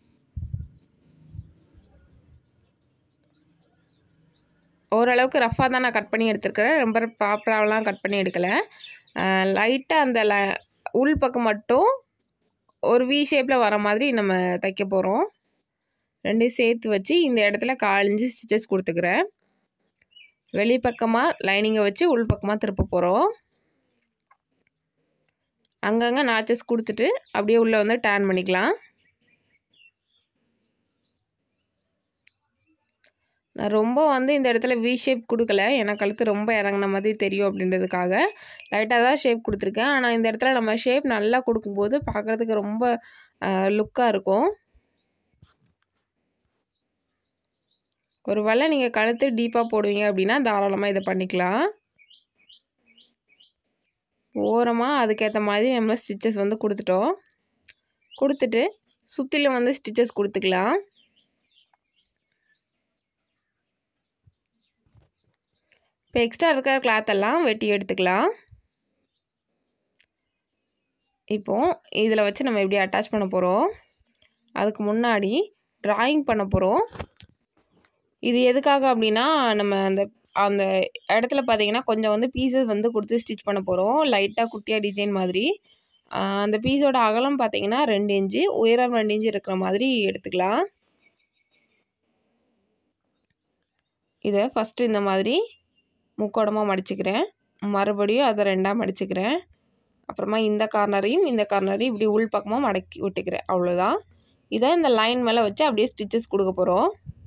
ஓரளவுக்கு ரஃபாக தான் நான் கட் பண்ணி எடுத்துருக்கிறேன் ரொம்ப ப்ராப்பராகலாம் கட் பண்ணி எடுக்கலை லைட்டாக அந்த ல உள் பக்கம் மட்டும் ஒரு வி ஷேப்பில் வர மாதிரி நம்ம தைக்க போகிறோம் ரெண்டையும் சேர்த்து வச்சு இந்த இடத்துல காலஞ்சு ஸ்டிச்சஸ் கொடுத்துக்கிறேன் வெளிப்பக்கமாக லைனிங்கை வச்சு உள் பக்கமாக திருப்ப போகிறோம் அங்கங்கே நாச்சஸ் கொடுத்துட்டு அப்படியே உள்ளே வந்து டேன் பண்ணிக்கலாம் நான் ரொம்ப வந்து இந்த இடத்துல வி ஷேப் கொடுக்கல ஏன்னா கழுத்து ரொம்ப இறங்கின மாதிரி தெரியும் அப்படின்றதுக்காக லைட்டாக தான் ஷேப் கொடுத்துருக்கேன் ஆனால் இந்த இடத்துல நம்ம ஷேப் நல்லா கொடுக்கும்போது பார்க்குறதுக்கு ரொம்ப லுக்காக இருக்கும் ஒரு வேளை நீங்கள் கழுத்து டீப்பாக போடுவீங்க அப்படின்னா தாராளமாக இதை பண்ணிக்கலாம் ஓரமாக அதுக்கேற்ற மாதிரி நம்ம ஸ்டிச்சஸ் வந்து கொடுத்துட்டோம் கொடுத்துட்டு சுற்றிலும் வந்து ஸ்டிச்சஸ் கொடுத்துக்கலாம் இப்போ எக்ஸ்ட்ரா இருக்கிற கிளாத்தெல்லாம் வெட்டி எடுத்துக்கலாம் இப்போது இதில் வச்சு நம்ம எப்படி அட்டாச் பண்ண போகிறோம் அதுக்கு முன்னாடி ட்ராயிங் பண்ண போகிறோம் இது எதுக்காக அப்படின்னா நம்ம அந்த அந்த இடத்துல பார்த்தீங்கன்னா கொஞ்சம் வந்து பீசஸ் வந்து கொடுத்து ஸ்டிச் பண்ண போகிறோம் லைட்டாக குட்டியாக டிசைன் மாதிரி அந்த பீஸோட அகலம் பார்த்தீங்கன்னா ரெண்டு இன்ச்சு உயரம் ரெண்டு இன்ச்சு இருக்கிற மாதிரி எடுத்துக்கலாம் இதை ஃபஸ்ட்டு இந்த மாதிரி முக்கோணமாக மடிச்சுக்கிறேன் மறுபடியும் அதை ரெண்டாக மடிச்சுக்கிறேன் அப்புறமா இந்த கார்னரையும் இந்த கார்னரையும் இப்படி உள் பக்கமாக மடக்கி விட்டுக்கிறேன் அவ்வளோதான் இதை இந்த லைன் மேலே வச்சு அப்படியே ஸ்டிச்சஸ் கொடுக்க போகிறோம்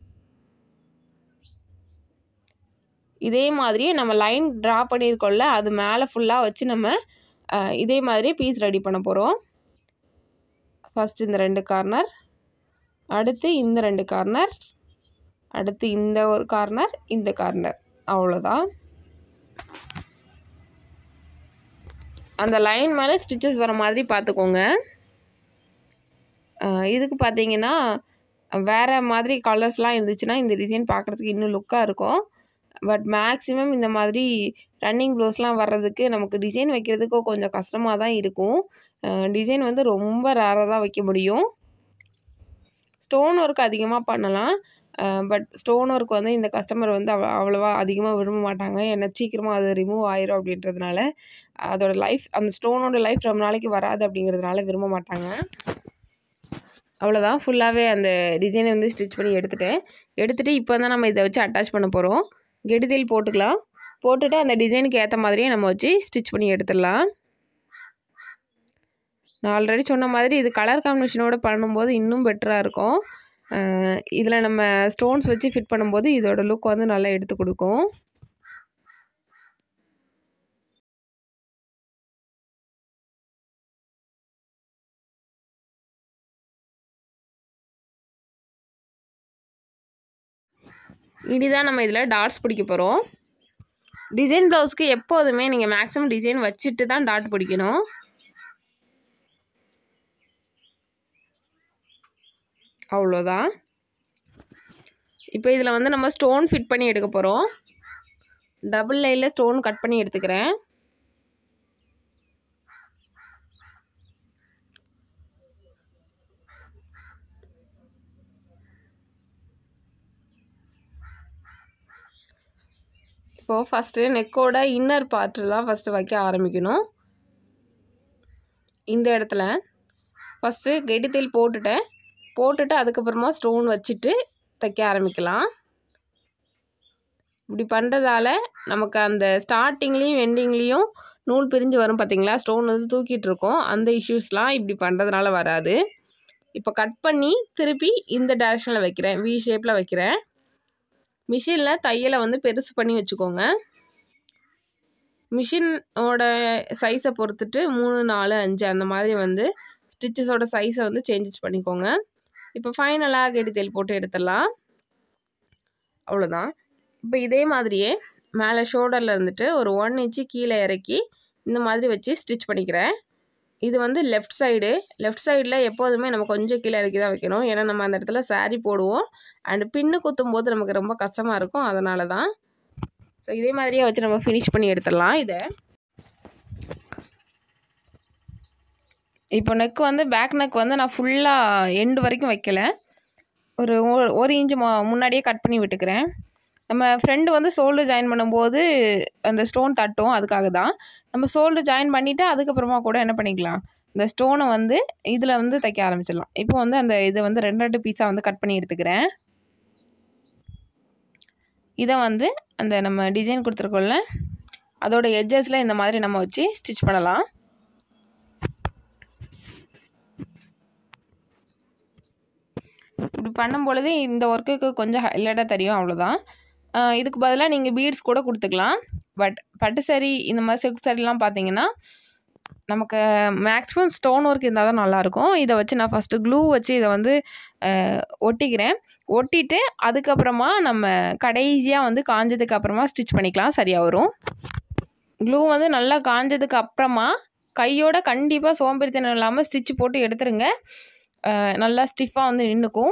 இதே மாதிரியே நம்ம லைன் ட்ரா பண்ணியிருக்கோம்ல அது மேலே ஃபுல்லாக வச்சு நம்ம இதே மாதிரி பீஸ் ரெடி பண்ண போகிறோம் ஃபஸ்ட் இந்த ரெண்டு கார்னர் அடுத்து இந்த ரெண்டு கார்னர் அடுத்து இந்த ஒரு கார்னர் இந்த கார்னர் அவ்வளோதான் அந்த லைன் மேலே ஸ்டிச்சஸ் வர மாதிரி பார்த்துக்கோங்க இதுக்கு பார்த்தீங்கன்னா வேறு மாதிரி கலர்ஸ்லாம் இருந்துச்சுன்னா இந்த டிசைன் பார்க்குறதுக்கு இன்னும் லுக்காக இருக்கும் பட் மேக்ஸிமம் இந்த மாதிரி ரன்னிங் ப்ளவுஸ்லாம் வர்றதுக்கு நமக்கு டிசைன் வைக்கிறதுக்கு கொஞ்சம் கஷ்டமாக தான் இருக்கும் டிசைன் வந்து ரொம்ப ரேராக தான் வைக்க முடியும் ஸ்டோன் ஒர்க் அதிகமாக பண்ணலாம் பட் ஸ்டோன் ஒர்க் வந்து இந்த கஸ்டமர் வந்து அவ்வளோ அவ்வளோவா அதிகமாக விரும்ப மாட்டாங்க ஏன்னா சீக்கிரமாக அது ரிமூவ் ஆயிரும் அப்படின்றதுனால அதோட லைஃப் அந்த ஸ்டோனோட லைஃப் ரொம்ப நாளைக்கு வராது அப்படிங்கிறதுனால விரும்ப மாட்டாங்க அவ்வளோதான் ஃபுல்லாகவே அந்த டிசைனை வந்து ஸ்டிச் பண்ணி எடுத்துட்டேன் எடுத்துகிட்டு இப்போ தான் நம்ம இதை வச்சு அட்டாச் பண்ண போகிறோம் கெடுதல் போட்டுக்கலாம் போட்டுட்டு அந்த டிசைனுக்கு ஏற்ற மாதிரியே நம்ம வச்சு ஸ்டிச் பண்ணி எடுத்துடலாம் நான் ஆல்ரெடி சொன்ன மாதிரி இது கலர் காம்பினேஷனோட பண்ணும்போது இன்னும் பெட்டராக இருக்கும் இதில் நம்ம ஸ்டோன்ஸ் வச்சு ஃபிட் பண்ணும்போது இதோட லுக் வந்து நல்லா எடுத்து கொடுக்கும் இனிதான் நம்ம இதில் டாட்ஸ் பிடிக்க போகிறோம் டிசைன் ப்ளவுஸ்க்கு எப்போதுமே நீங்கள் மேக்ஸிமம் டிசைன் வச்சுட்டு தான் டாட் பிடிக்கணும் அவ்வளோதான் இப்போ இதில் வந்து நம்ம ஸ்டோன் ஃபிட் பண்ணி எடுக்க போகிறோம் டபுள் லைனில் ஸ்டோன் கட் பண்ணி எடுத்துக்கிறேன் இப்போது ஃபஸ்ட்டு நெக்கோட இன்னர் பார்ட்டு தான் ஃபஸ்ட்டு வைக்க ஆரம்பிக்கணும் இந்த இடத்துல ஃபஸ்ட்டு கெட்டித்தைல் போட்டுட்டேன் போட்டுட்டு அதுக்கப்புறமா ஸ்டோன் வச்சுட்டு தைக்க ஆரம்பிக்கலாம் இப்படி பண்ணுறதால நமக்கு அந்த ஸ்டார்டிங்லேயும் எண்டிங்லேயும் நூல் பிரிஞ்சு வரும் பார்த்தீங்களா ஸ்டோன் வந்து தூக்கிட்டு இருக்கோம் அந்த இஷ்யூஸ்லாம் இப்படி பண்ணுறதுனால வராது இப்போ கட் பண்ணி திருப்பி இந்த டேரெக்ஷனில் வைக்கிறேன் வி ஷேப்பில் வைக்கிறேன் மிஷினில் தையலை வந்து பெருசு பண்ணி வச்சுக்கோங்க மிஷினோட சைஸை பொறுத்துட்டு மூணு நாலு அஞ்சு அந்த மாதிரி வந்து ஸ்டிச்சஸோட சைஸை வந்து சேஞ்சஸ் பண்ணிக்கோங்க இப்போ ஃபைனலாக கெடித்தேல் போட்டு எடுத்துடலாம் அவ்வளோதான் இப்போ இதே மாதிரியே மேலே ஷோல்டரில் இருந்துட்டு ஒரு ஒன் இன்ச்சு கீழே இறக்கி இந்த மாதிரி வச்சு ஸ்டிச் பண்ணிக்கிறேன் இது வந்து லெஃப்ட் சைடு லெஃப்ட் சைடில் எப்போதுமே நம்ம கொஞ்சம் கீழே இறக்கி தான் வைக்கணும் ஏன்னா நம்ம அந்த இடத்துல சாரீ போடுவோம் அண்டு பின்னு குத்தும் போது நமக்கு ரொம்ப கஷ்டமாக இருக்கும் அதனால தான் ஸோ இதே மாதிரியே வச்சு நம்ம ஃபினிஷ் பண்ணி எடுத்துடலாம் இதை இப்போ நெக் வந்து பேக் நெக் வந்து நான் ஃபுல்லாக எண்டு வரைக்கும் வைக்கல ஒரு ஒரு இன்ச்சு முன்னாடியே கட் பண்ணி விட்டுக்கிறேன் நம்ம ஃப்ரெண்டு வந்து சோல்டு ஜாயின் பண்ணும்போது அந்த ஸ்டோன் தட்டும் அதுக்காக தான் நம்ம சோல்டு ஜாயின் பண்ணிவிட்டு அதுக்கப்புறமா கூட என்ன பண்ணிக்கலாம் இந்த ஸ்டோனை வந்து இதில் வந்து தைக்க ஆரம்பிச்சிடலாம் இப்போ வந்து அந்த இதை வந்து ரெண்டு ரெண்டு பீஸாக வந்து கட் பண்ணி எடுத்துக்கிறேன் இதை வந்து அந்த நம்ம டிசைன் கொடுத்துருக்கோம்ல அதோட எட்ஜஸில் இந்த மாதிரி நம்ம வச்சு ஸ்டிச் பண்ணலாம் இப்படி பண்ணும் பொழுது இந்த ஒர்க்குக்கு கொஞ்சம் ஹைலைட்டாக தெரியும் அவ்வளோதான் இதுக்கு பதிலாக நீங்கள் பீட்ஸ் கூட கொடுத்துக்கலாம் பட் பட்டு சரி இந்த மாதிரி சில்க் சரிலாம் பார்த்தீங்கன்னா நமக்கு மேக்ஸிமம் ஸ்டோன் ஒர்க் இருந்தால் தான் நல்லாயிருக்கும் இதை வச்சு நான் ஃபஸ்ட்டு க்ளூ வச்சு இதை வந்து ஒட்டிக்கிறேன் ஒட்டிட்டு அதுக்கப்புறமா நம்ம கடைசியாக வந்து காஞ்சதுக்கு அப்புறமா ஸ்டிச் பண்ணிக்கலாம் சரியாக வரும் க்ளூ வந்து நல்லா காஞ்சதுக்கு அப்புறமா கையோட கண்டிப்பாக சோம்பேறித்தனம் இல்லாமல் ஸ்டிச் போட்டு எடுத்துருங்க நல்லா ஸ்டிஃபாக வந்து நின்றுக்கும்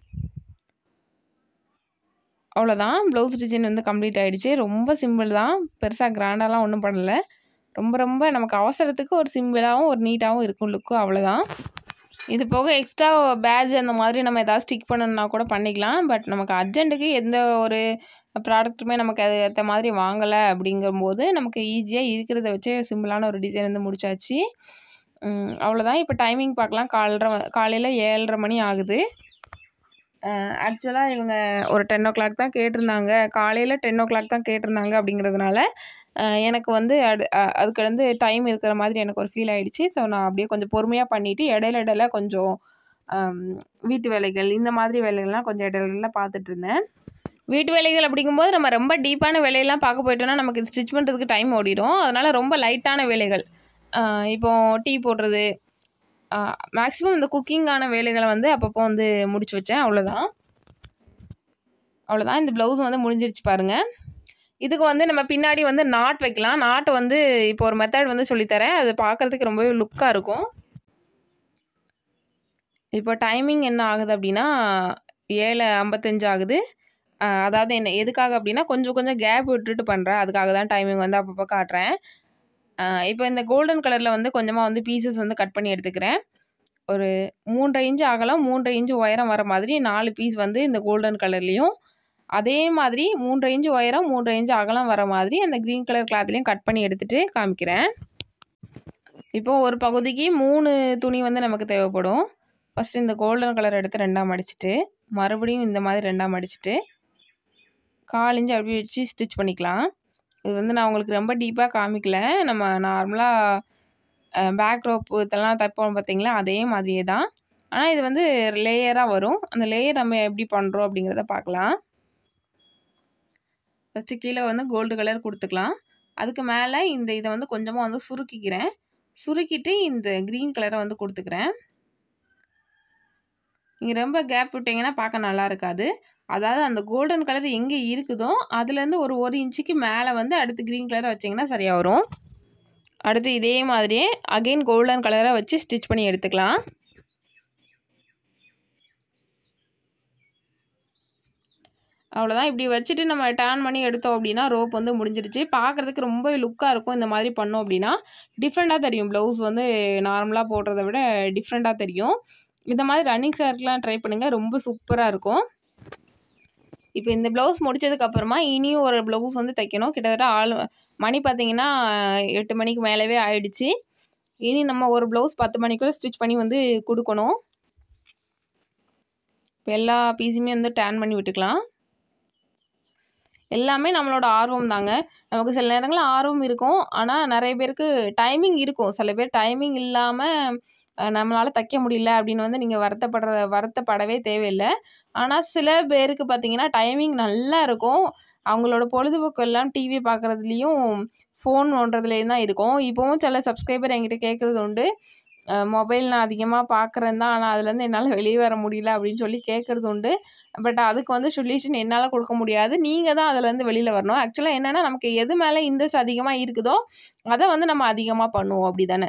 அவ்வளோதான் ப்ளவுஸ் டிசைன் வந்து கம்ப்ளீட் ஆகிடுச்சு ரொம்ப சிம்பிள் தான் பெருசாக கிராண்டாலாம் ஒன்றும் பண்ணலை ரொம்ப ரொம்ப நமக்கு அவசரத்துக்கு ஒரு சிம்பிளாகவும் ஒரு நீட்டாகவும் இருக்கும் லுக்கும் அவ்வளோதான் இது போக எக்ஸ்ட்ரா பேட்ச் அந்த மாதிரி நம்ம எதாவது ஸ்டிக் பண்ணணுன்னா கூட பண்ணிக்கலாம் பட் நமக்கு அர்ஜென்ட்டுக்கு எந்த ஒரு ப்ராடக்ட்டுமே நமக்கு அது ஏற்ற மாதிரி வாங்கலை அப்படிங்கும்போது நமக்கு ஈஸியாக இருக்கிறத வச்சு சிம்பிளான ஒரு டிசைன் வந்து முடிச்சாச்சு அவ்வளோதான் இப்போ டைமிங் பார்க்கலாம் காலரை காலையில் ஏழரை மணி ஆகுது ஆக்சுவலாக இவங்க ஒரு டென் ஓ கிளாக் தான் கேட்டிருந்தாங்க காலையில் டென் ஓ கிளாக் தான் கேட்டிருந்தாங்க அப்படிங்கிறதுனால எனக்கு வந்து அது அதுக்கு வந்து டைம் இருக்கிற மாதிரி எனக்கு ஒரு ஃபீல் ஆகிடுச்சு ஸோ நான் அப்படியே கொஞ்சம் பொறுமையாக பண்ணிவிட்டு இடையில இடையில கொஞ்சம் வீட்டு வேலைகள் இந்த மாதிரி வேலைகள்லாம் கொஞ்சம் இடையில பார்த்துட்டு இருந்தேன் வீட்டு வேலைகள் அப்படிங்கும்போது நம்ம ரொம்ப டீப்பான வேலையெல்லாம் பார்க்க போயிட்டோம்னா நமக்கு ஸ்டிச் பண்ணுறதுக்கு டைம் ஓடிடும் அதனால் ரொம்ப லைட்டான வேலைகள் இப்போது டீ போடுறது மேக்ஸிமம் இந்த குக்கிங்கான வேலைகளை வந்து அப்பப்போ வந்து முடிச்சு வச்சேன் அவ்வளோதான் அவ்வளோதான் இந்த ப்ளவுஸ் வந்து முடிஞ்சிருச்சு பாருங்கள் இதுக்கு வந்து நம்ம பின்னாடி வந்து நாட் வைக்கலாம் நாட் வந்து இப்போ ஒரு மெத்தட் வந்து சொல்லித்தரேன் அது பார்க்குறதுக்கு ரொம்பவே லுக்காக இருக்கும் இப்போ டைமிங் என்ன ஆகுது அப்படின்னா ஏழு ஐம்பத்தஞ்சு ஆகுது அதாவது என்ன எதுக்காக அப்படின்னா கொஞ்சம் கொஞ்சம் கேப் விட்டுட்டு பண்ணுறேன் அதுக்காக தான் டைமிங் வந்து அப்பப்போ காட்டுறேன் இப்போ இந்த கோல்டன் கலரில் வந்து கொஞ்சமாக வந்து பீசஸ் வந்து கட் பண்ணி எடுத்துக்கிறேன் ஒரு மூன்றரை இன்ச்சு அகலம் மூன்றரை இன்ச்சு உயரம் வர மாதிரி நாலு பீஸ் வந்து இந்த கோல்டன் கலர்லேயும் அதே மாதிரி மூன்றரை இன்ச்சு உயரம் மூன்றரை இன்ச்சு அகலம் வர மாதிரி அந்த க்ரீன் கலர் கிளாத்லேயும் கட் பண்ணி எடுத்துகிட்டு காமிக்கிறேன் இப்போது ஒரு பகுதிக்கு மூணு துணி வந்து நமக்கு தேவைப்படும் ஃபஸ்ட்டு இந்த கோல்டன் கலர் எடுத்து ரெண்டாக மடிச்சுட்டு மறுபடியும் இந்த மாதிரி ரெண்டாக மடிச்சுட்டு கால் இன்ச்சு அப்படி வச்சு ஸ்டிச் பண்ணிக்கலாம் இது வந்து நான் உங்களுக்கு ரொம்ப டீப்பாக காமிக்கல நம்ம நார்மலாக பேக் ரோப் இதெல்லாம் தைப்போம் பார்த்தீங்களா அதே மாதிரியே தான் ஆனால் இது வந்து லேயராக வரும் அந்த லேயர் நம்ம எப்படி பண்ணுறோம் அப்படிங்கிறத பார்க்கலாம் ஃபஸ்ட்டு கீழே வந்து கோல்டு கலர் கொடுத்துக்கலாம் அதுக்கு மேலே இந்த இதை வந்து கொஞ்சமாக வந்து சுருக்கிக்கிறேன் சுருக்கிட்டு இந்த க்ரீன் கலரை வந்து கொடுத்துக்கிறேன் நீங்கள் ரொம்ப கேப் விட்டிங்கன்னா பார்க்க நல்லா இருக்காது அதாவது அந்த கோல்டன் கலர் எங்கே இருக்குதோ அதுலேருந்து ஒரு ஒரு இன்ச்சுக்கு மேலே வந்து அடுத்து க்ரீன் கலரை வச்சிங்கன்னா சரியாக வரும் அடுத்து இதே மாதிரியே அகெயின் கோல்டன் கலரை வச்சு ஸ்டிச் பண்ணி எடுத்துக்கலாம் அவ்வளோதான் இப்படி வச்சுட்டு நம்ம டேர்ன் பண்ணி எடுத்தோம் அப்படின்னா ரோப் வந்து முடிஞ்சிருச்சு பார்க்குறதுக்கு ரொம்ப லுக்காக இருக்கும் இந்த மாதிரி பண்ணோம் அப்படின்னா டிஃப்ரெண்ட்டாக தெரியும் ப்ளவுஸ் வந்து நார்மலாக போடுறத விட டிஃப்ரெண்ட்டாக தெரியும் இந்த மாதிரி ரன்னிங் ஷர்ட்லாம் ட்ரை பண்ணுங்கள் ரொம்ப சூப்பராக இருக்கும் இப்போ இந்த ப்ளவுஸ் முடிச்சதுக்கப்புறமா இனியும் ஒரு ப்ளவுஸ் வந்து தைக்கணும் கிட்டத்தட்ட ஆள் மணி பார்த்தீங்கன்னா எட்டு மணிக்கு மேலவே ஆயிடுச்சு இனி நம்ம ஒரு ப்ளவுஸ் பத்து மணிக்குள்ளே ஸ்டிச் பண்ணி வந்து கொடுக்கணும் இப்போ எல்லா பீஸுமே வந்து டேன் பண்ணி விட்டுக்கலாம் எல்லாமே நம்மளோட ஆர்வம் தாங்க நமக்கு சில நேரங்களில் ஆர்வம் இருக்கும் ஆனால் நிறைய பேருக்கு டைமிங் இருக்கும் சில பேர் டைமிங் இல்லாமல் நம்மளால் தைக்க முடியல அப்படின்னு வந்து நீங்கள் வருத்தப்படுற வருத்தப்படவே தேவையில்லை ஆனால் சில பேருக்கு பார்த்தீங்கன்னா டைமிங் நல்லா இருக்கும் அவங்களோட பொழுதுபோக்கு எல்லாம் டிவி பார்க்குறதுலையும் ஃபோன் நோண்டுறதுலேயும் தான் இருக்கும் இப்போவும் சில சப்ஸ்கிரைபர் என்கிட்ட கேட்குறது உண்டு மொபைல் நான் அதிகமாக பார்க்குறேன் தான் ஆனால் அதுலேருந்து என்னால் வெளியே வர முடியல அப்படின்னு சொல்லி கேட்குறது உண்டு பட் அதுக்கு வந்து சொல்யூஷன் என்னால் கொடுக்க முடியாது நீங்கள் தான் அதுலேருந்து வெளியில் வரணும் ஆக்சுவலாக என்னென்னா நமக்கு எது மேலே இன்ட்ரெஸ்ட் அதிகமாக இருக்குதோ அதை வந்து நம்ம அதிகமாக பண்ணுவோம் அப்படி தானே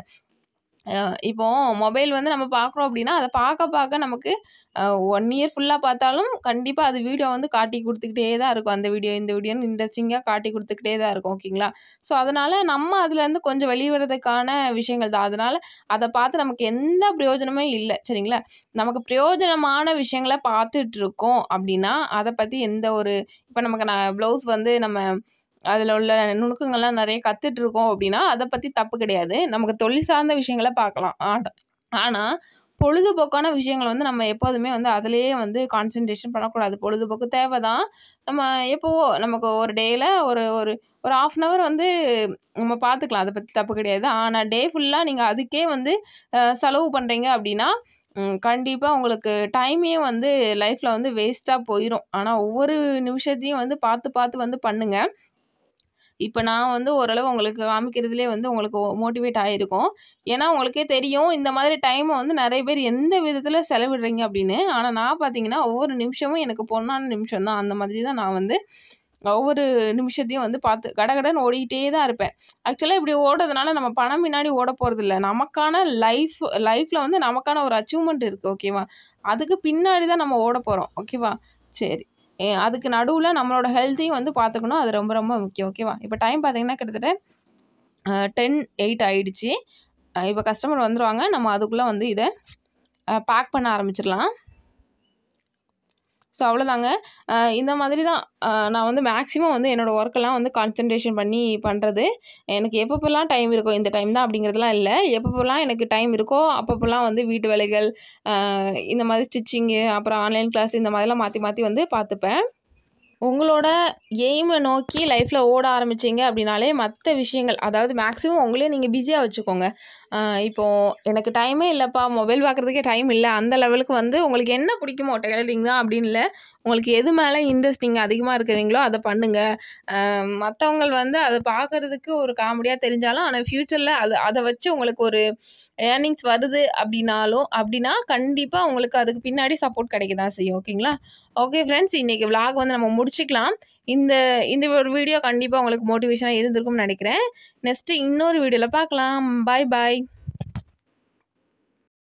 இப்போ மொபைல் வந்து நம்ம பார்க்குறோம் அப்படின்னா அதை பார்க்க பார்க்க நமக்கு ஒன் இயர் ஃபுல்லாக பார்த்தாலும் கண்டிப்பாக அது வீடியோ வந்து காட்டி கொடுத்துக்கிட்டே தான் இருக்கும் அந்த வீடியோ இந்த வீடியோன்னு இன்ட்ரெஸ்டிங்காக காட்டி கொடுத்துக்கிட்டே தான் இருக்கும் ஓகேங்களா ஸோ அதனால் நம்ம அதுலேருந்து கொஞ்சம் வெளிவரதுக்கான விஷயங்கள் தான் அதனால் அதை பார்த்து நமக்கு எந்த பிரயோஜனமே இல்லை சரிங்களா நமக்கு பிரயோஜனமான விஷயங்களை பார்த்துட்டு இருக்கோம் அப்படின்னா அதை பற்றி எந்த ஒரு இப்போ நமக்கு நான் ப்ளவுஸ் வந்து நம்ம அதில் உள்ள நுணுக்கங்கள்லாம் நிறைய கற்றுட்ருக்கோம் அப்படின்னா அதை பற்றி தப்பு கிடையாது நமக்கு தொழில் சார்ந்த விஷயங்களை பார்க்கலாம் ஆனால் பொழுதுபோக்கான விஷயங்கள் வந்து நம்ம எப்போதுமே வந்து அதிலேயே வந்து கான்சன்ட்ரேஷன் பண்ணக்கூடாது பொழுதுபோக்கு தேவை தான் நம்ம எப்போவோ நமக்கு ஒரு டேயில் ஒரு ஒரு ஒரு ஆஃப் அன் ஹவர் வந்து நம்ம பார்த்துக்கலாம் அதை பற்றி தப்பு கிடையாது ஆனால் டே ஃபுல்லாக நீங்கள் அதுக்கே வந்து செலவு பண்ணுறீங்க அப்படின்னா கண்டிப்பாக உங்களுக்கு டைமே வந்து லைஃப்பில் வந்து வேஸ்ட்டாக போயிடும் ஆனால் ஒவ்வொரு நிமிஷத்தையும் வந்து பார்த்து பார்த்து வந்து பண்ணுங்கள் இப்போ நான் வந்து ஓரளவு உங்களுக்கு காமிக்கிறதுலே வந்து உங்களுக்கு மோட்டிவேட் ஆகிருக்கும் ஏன்னா உங்களுக்கே தெரியும் இந்த மாதிரி டைமை வந்து நிறைய பேர் எந்த விதத்தில் செலவிடுறீங்க அப்படின்னு ஆனால் நான் பார்த்தீங்கன்னா ஒவ்வொரு நிமிஷமும் எனக்கு பொண்ணான நிமிஷம் தான் அந்த மாதிரி தான் நான் வந்து ஒவ்வொரு நிமிஷத்தையும் வந்து பார்த்து கடகடன்னு ஓடிக்கிட்டே தான் இருப்பேன் ஆக்சுவலாக இப்படி ஓடுறதுனால நம்ம பணம் முன்னாடி ஓட போகிறது இல்லை நமக்கான லைஃப் லைஃப்பில் வந்து நமக்கான ஒரு அச்சீவ்மெண்ட் இருக்குது ஓகேவா அதுக்கு பின்னாடி தான் நம்ம ஓட போகிறோம் ஓகேவா சரி அதுக்கு நடுவில் நம்மளோட ஹெல்த்தையும் வந்து பார்த்துக்கணும் அது ரொம்ப ரொம்ப முக்கியம் ஓகேவா இப்போ டைம் பார்த்தீங்கன்னா கிட்டத்தட்ட டென் எயிட் ஆகிடுச்சு இப்போ கஸ்டமர் வந்துடுவாங்க நம்ம அதுக்குள்ளே வந்து இதை பேக் பண்ண ஆரம்பிச்சிடலாம் ஸோ அவ்வளோதாங்க இந்த மாதிரி தான் நான் வந்து மேக்ஸிமம் வந்து என்னோடய ஒர்க்கெல்லாம் வந்து கான்சன்ட்ரேஷன் பண்ணி பண்ணுறது எனக்கு எப்பப்போல்லாம் டைம் இருக்கோ இந்த டைம் தான் அப்படிங்கிறதுலாம் இல்லை எப்பப்போல்லாம் எனக்கு டைம் இருக்கோ அப்பப்போல்லாம் வந்து வீட்டு வேலைகள் இந்த மாதிரி ஸ்டிச்சிங்கு அப்புறம் ஆன்லைன் கிளாஸ் இந்த மாதிரிலாம் மாற்றி மாற்றி வந்து பார்த்துப்பேன் உங்களோட எய்மை நோக்கி லைஃப்பில் ஓட ஆரம்பிச்சிங்க அப்படின்னாலே மற்ற விஷயங்கள் அதாவது மேக்ஸிமம் உங்களே நீங்கள் பிஸியாக வச்சுக்கோங்க இப்போது எனக்கு டைமே இல்லைப்பா மொபைல் பார்க்குறதுக்கே டைம் இல்லை அந்த லெவலுக்கு வந்து உங்களுக்கு என்ன பிடிக்குமோ டெய்லரிங் தான் அப்படின்னு இல்லை உங்களுக்கு எது மேலே இன்ட்ரெஸ்ட் நீங்கள் அதிகமாக இருக்கிறீங்களோ அதை பண்ணுங்கள் மற்றவங்க வந்து அதை பார்க்குறதுக்கு ஒரு காமெடியாக தெரிஞ்சாலும் ஆனால் ஃப்யூச்சரில் அது அதை வச்சு உங்களுக்கு ஒரு ஏர்னிங்ஸ் வருது அப்படின்னாலும் அப்படின்னா கண்டிப்பாக உங்களுக்கு அதுக்கு பின்னாடி சப்போர்ட் கிடைக்க தான் செய்யும் ஓகேங்களா ஓகே ஃப்ரெண்ட்ஸ் இன்றைக்கி விலாக் வந்து நம்ம முடிச்சுக்கலாம் இந்த இந்த ஒரு வீடியோ கண்டிப்பாக உங்களுக்கு மோட்டிவேஷனாக இருந்திருக்கும்னு நினைக்கிறேன் நெக்ஸ்ட்டு இன்னொரு வீடியோவில் பார்க்கலாம் பாய் பாய்